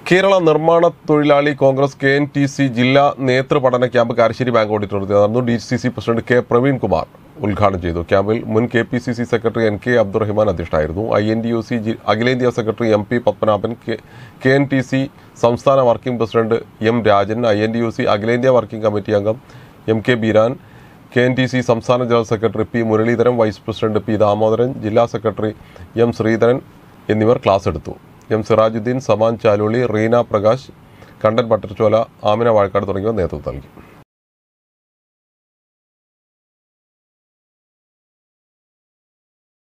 കേരള നിർമ്മാണ തൊഴിലാളി Congress K N T C ജില്ലാ നേതൃപഠന ക്യാമ്പ് കാരശ്ശേരി ബാങ്ക് ഓഡിറ്റോറിയത്തിൽ നടന്നു D C C president K Praveen Kumar ഉദ്ഘാടനം ചെയ്തു ക്യാമ്പിൽ മുൻ K P C C secretary N K Abdurahiman അധ്യക്ഷനായിരുന്നു I N D U C ജി- അഖിലേന്ത്യാ secretary M P Padmanabhan K K N T C സംസ്ഥാന working president M Rajan I N D U C അഖിലേന്ത്യാ working committee അംഗം M K Beeran K N T C സംസ്ഥാന general secretary P Muraleedharan vice president P Damodaran ജില്ലാ secretary M Sreedharan എന്നിവർ class എടുത്തു M Sirajuddin Saman Chaluli Reena Prakash Kandan Butterchola Amina Vazhakkad തുടങ്ങിയവർ നേതൃത്വം നൽകി